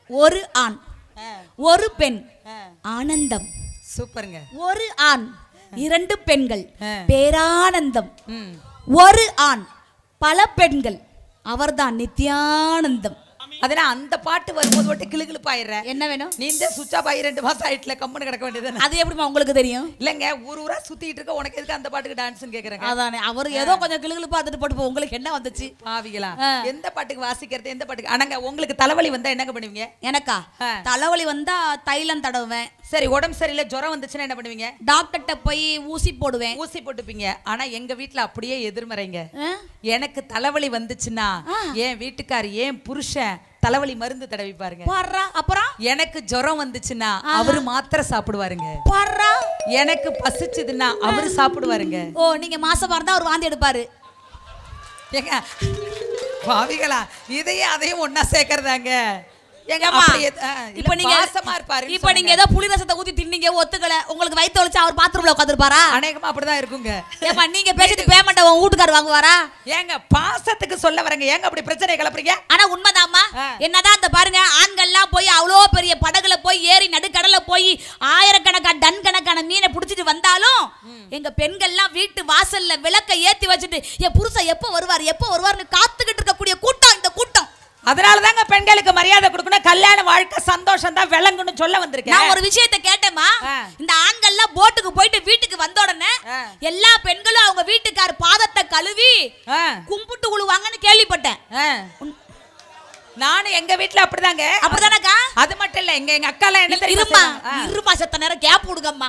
ஒரு ஆண் ஆ, ஒரு பெண் ஆ. ஆனந்தம் சூப்பருங்க ஒரு ஆண் இரண்டு பெண்கள் ஆ. பேரானந்தம் ம் ஒரு ஆண் பல பெண்கள் அவர்தான் நித்யானந்தம் அதனால அந்த பாட்டு வரும்போது மட்டும் கிளுகிளுப்பாயிடுற என்ன வேணும் நீ இந்த சுவிட்ச் ஆஃப் ஆகி ரெண்டு மாசம் ஆயிட்டுல கம்முன்னு கிடக்க வேண்டியது அது எப்படிமா உங்களுக்கு தெரியும் இல்லங்க ஊர் ஊரா சுத்திட்டு இருக்க உனக்கு எதுக்கு அந்த பாட்டுக்கு டான்ஸ்னு கேக்குறேங்க அதானே அவர் ஏதோ கொஞ்சம் கிளுகிழு பார்த்துட்டு போட்டு போ உங்களுக்கு என்ன வந்துச்சு பாவிகளா ஆ. எந்த பாட்டுக்கு வாசிக்கிறது எந்த பாட்டுக்கு ஆனாங்க உங்களுக்கு தலைவலி வந்தா என்னங்க பண்ணுவீங்க எனக்கா ஆ. தலைவலி வந்தா தைலம் தடவுவேன் சரி உடம்பு சரியில்லை ஜுரம் வந்துச்சுன்னா என்ன பண்ணுவீங்க டாக்டர்கிட்ட போய் ஊசி போடுவேன் ஊசி போட்டுப்பீங்க ஆனா எங்க வீட்ல அப்படியே எதிர்மறைங்க ஆ? எனக்கு தலைவலி வந்துச்சுன்னா என் வீட்டுக்கார் ஏன் புருஷன் தலைவலி மருந்து தடவி பாருங்க பாடுறா அப்புறம் எனக்கு ஜுரம் வந்துச்சுன்னா அவரு மாத்திரை சாப்பிடுவாருங்க பாடுறா எனக்கு பசிச்சுதுன்னா அவரு சாப்பிடுவாருங்க ஓ நீங்க மாசமா இருந்தா அவர் வாந்தி எடுப்பாரு ஏங்க பாவிகளா இதையும் அதையும் ஒண்ணா சேர்க்கறதாங்க ஏங்க ஏம்மா, அப்படி எது- ஆ, இல்ல, இப்ப நீங்க பாசமா இருப்பாரு இப்ப நீங்க ஏதோ புளி ரசத்தை ஊத்தி தின்னீங்க ஒத்துக்கல உங்களுக்கு வயித்து வலிச்சு அவர் பாத்ரூம்ல உட்காந்துருப்பாரா அநேகமா அப்படிதான் இருக்குங்க ஏப்பா நீங்க பேசிட்டு பேமெண்ட் உங்க வீட்டுக்காரர் வாங்குவாரா ஏங்க பாசத்துக்கு சொல்ல வரங்க ஏங்க அப்படி பிரச்சனை கிளப்புறீங்க ஆனா உண்மைதாம்மா ஆ. என்னதான் இந்த பாருங்க ஆண்கள்லாம் போய் அவ்வளோ பெரிய படகுல போய் ஏறி நடுக்கடல்ல போய் ஆயிரக்கணக்கான டன் கணக்கான மீனை பிடிச்சிட்டு வந்தாலும் எங்க பெண்கள்லாம் வீட்டு வாசல்ல விளக்க ஏத்தி வச்சுட்டு என் புருஷன் எப்போ வருவார் எப்போ வருவார்னு காத்துக்கிட்டு இருக்கக்கூடிய கூட்டம் இந்த கூட்டம் அதனால தாங்க பெண்களுக்கு மரியாதை கொடுக்கணும் கல்யாண வாழ்க்கை சந்தோஷம் தான் விளங்குன்னு சொல்ல வந்திருக்கேன் நான் ஒரு விஷயத்தை கேட்டேம்மா ஆ. இந்த ஆண்கள்லாம் போட்டுக்கு போயிட்டு வீட்டுக்கு வந்த உடனே ஆ. எல்லா பெண்களும் அவங்க வீட்டுக்கார் பாதத்தை கழுவி ஆ, கும்பிட்டு உழுவாங்கன்னு கேள்விப்பட்டேன் ஆ. நானும் எங்க வீட்ல அப்படிதாங்க அப்படிதானக்கா அது மட்டும் இல்ல எங்க எங்க அக்கா என்ன தெரியுமா இருமா செய்வாங்க? ஆ. இருமா செத்த நேரம் கேப் விடுங்கம்மா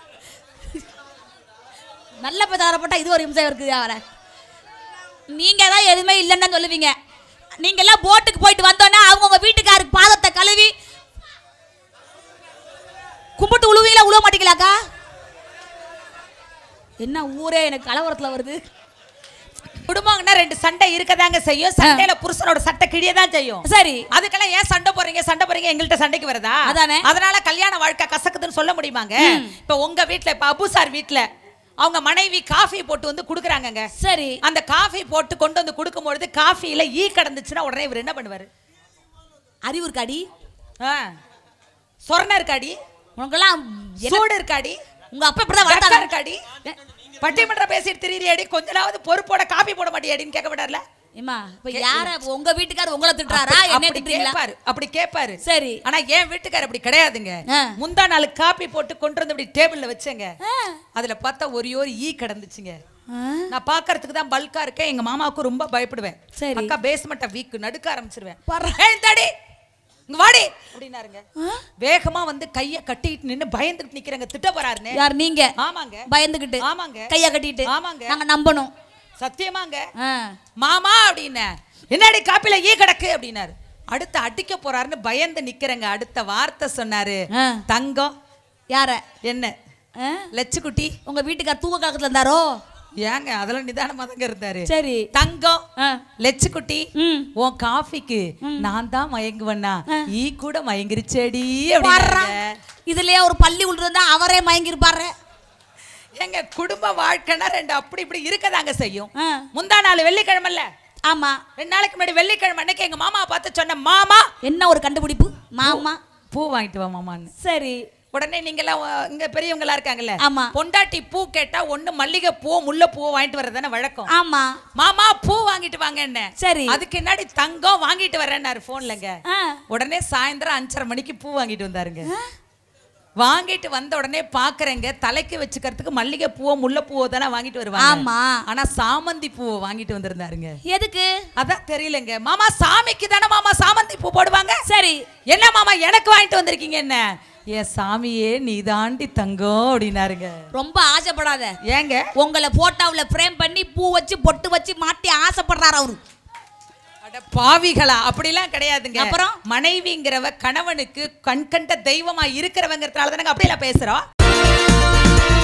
நல்ல பதாரப்பட்டா இது ஒரு நிமிஷம் இருக்குது அவரை நீங்க தான் எதுவுமே இல்லைன்னு தான் சொல்லுவீங்க நீங்க எல்லாம் போட்டுக்கு போயிட்டு வந்தோன்னே அவங்க உங்க வீட்டுக்காருக்கு பாதத்தை கழுவி கும்பிட்டு உழுவீங்களா உழுவ மாட்டீங்களாக்கா என்ன ஊரே எனக்கு கலவரத்துல வருது குடும்பம்னா ரெண்டு சண்டை இருக்கதாங்க செய்யும் சண்டையில புருஷனோட சட்டை கிழியதான் செய்யும் சரி அதுக்கெல்லாம் ஏன் சண்டை போறீங்க சண்டை போறீங்க எங்கள்கிட்ட சண்டைக்கு வருதா அதானே. அதனால கல்யாண வாழ்க்கை கசக்குதுன்னு சொல்ல முடியுமாங்க இப்ப உங்க வீட்ல இப்ப அபு சார் வீட்ல அவங்க மனைவி காஃபி போட்டு வந்து குடுக்குறாங்கங்க சரி அந்த காஃபி போட்டு கொண்டு வந்து கொடுக்கும்பொழுது காஃபில ஈ கடந்துச்சுன்னா உடனே இவர் என்ன பண்ணுவாரு அறிவு இருக்காடி ஆ. சொர்ண இருக்காடி உனக்கெல்லாம் என்ன- சூடு இருக்காடி உங்க அப்பா இப்படிதான் வெக்கம் வளர்த்தாங்க இருக்காடி பட்டிமன்றம் பேசிட்டு திரியிறியாடி கொஞ்ச நாளாவது பொறுப்போட காபி போட மாட்டியாடின்னு கேட்க விடார்ல ஏமா இப்ப யார உங்க வீட்டுக்கார் உங்களை திட்டுறாரா என்ன அப்படி திட்டுறீங்களா கேட்பாரு அப்படி கேட்பாரு சரி ஆனா என் வீட்டுக்காரர் அப்படி கிடையாதுங்க ஆ. முந்தா நாள் காப்பி போட்டு கொண்டு வந்து இப்படி டேபிள்ல வச்சேங்க ஆ. அதுல பார்த்தா ஒரே ஒரு ஈ கடந்துச்சுங்க ஆ, நான் பாக்குறதுக்கு தான் பல்கா இருக்கேன் எங்க மாமாவுக்கு ரொம்ப பயப்படுவேன் சரி. அக்கா பேஸ்மெண்ட்டை வீக் நடுக்க ஆரம்பிச்சிருவேன் பர்ற. ஏய் தாடி இங்க வாடி அப்படின்னாருங்க ஆ? வேகமா வந்து கைய கட்டிட்டு நின்னு பயந்துட்டு நிக்கிறேங்க திட்ட போறாருன்னு யார் நீங்க ஆமாங்க பயந்துகிட்டு ஆமாங்க கைய கட்டிட்டு ஆமாங்க. நாங்க நம்பணும் சத்தியமாங்க ஆ. மாமா அப்படின்ன என்னடி காப்பில ஈ கிடக்கு அப்படின்னாரு அடுத்து அடிக்க போறாருன்னு பயந்து நிக்கிறேங்க அடுத்த வார்த்தை சொன்னாரு ஆ. தங்கம் யார என்ன ஆ? லட்சுக்குட்டி உங்க வீட்டுக்கார் தூக்க கலக்கத்துல இருந்தாரோ ஏங்க அதெல்லாம் நிதானமா தாங்க இருந்தாரு சரி தங்கம் ஆ. லட்சுக்குட்டி ம் உன் காஃபிக்கு நான் தான் மயங்குவேன்னா ஈ கூட மயங்கிருச்சேடி பாருடா. அப்படின்னாருங்க இதுலயே ஒரு பள்ளி விழுந்திருந்தா அவரே மயங்கிருப்பாரு எங்க குடும்ப வாழ்க்கைன்னா ரெண்டு அப்படி இப்படி இருக்கதாங்க செய்யும் ஆ. முந்தா நாள் வெள்ளிக்கிழமைல ஆமா ரெண்டு நாளைக்கு முன்னாடி வெள்ளிக்கிழமை அன்னைக்கு எங்க மாமா பார்த்து சொன்ன மாமா என்ன ஒரு கண்டுபிடிப்பு மாமா பூ வாங்கிட்டு வா மாமான்னு சரி உடனே நீங்க எல்லாம் அஹ், இங்க பெரியவங்களா இருக்காங்கல்ல ஆமா. பொண்டாட்டி பூ கேட்டா ஒண்ணு மல்லிகை பூ முல்லை பூ வாங்கிட்டு வர்றதுதானே வழக்கம் ஆமா மாமா பூ வாங்கிட்டு வாங்க என்ன சரி அதுக்கு என்னாடி தங்கம் வாங்கிட்டு வரேன்னாரு போன்லங்க ஆ. உடனே சாயந்தரம் அஞ்சரை மணிக்கு பூ வாங்கிட்டு வந்தாருங்க வாங்கிட்டு வந்த உடனே பாக்குறேங்க தலைக்கு வச்சுக்கிறதுக்கு மல்லிகை பூவோ முல்லை பூவோ தானே வாங்கிட்டு வருவாங்க ஆமா ஆனா சாமந்தி பூவை வாங்கிட்டு வந்திருந்தாருங்க எதுக்கு அதான் தெரியலங்க மாமா சாமிக்கு தானே மாமா சாமந்தி பூ போடுவாங்க சரி என்ன மாமா எனக்கு வாங்கிட்டு வந்திருக்கீங்க என்ன என் சாமியே நீ தாண்டி தங்கம் அப்படின்னாருங்க ரொம்ப ஆசைப்படாத ஏங்க உங்களை போட்டோவுல ஃப்ரேம் பண்ணி பூ வச்சு பொட்டு வச்சு மாட்டி ஆசைப்படுறாரு அவரு அட பாவிகளா அப்படிலாம் கிடையாதுங்க அப்புறம்? மனைவிங்கிறவ கணவனுக்கு கண் கண்ட தெய்வமா இருக்கிறவங்கிறதுனால தானங்க அப்படியெல்லாம் பேசுறோம்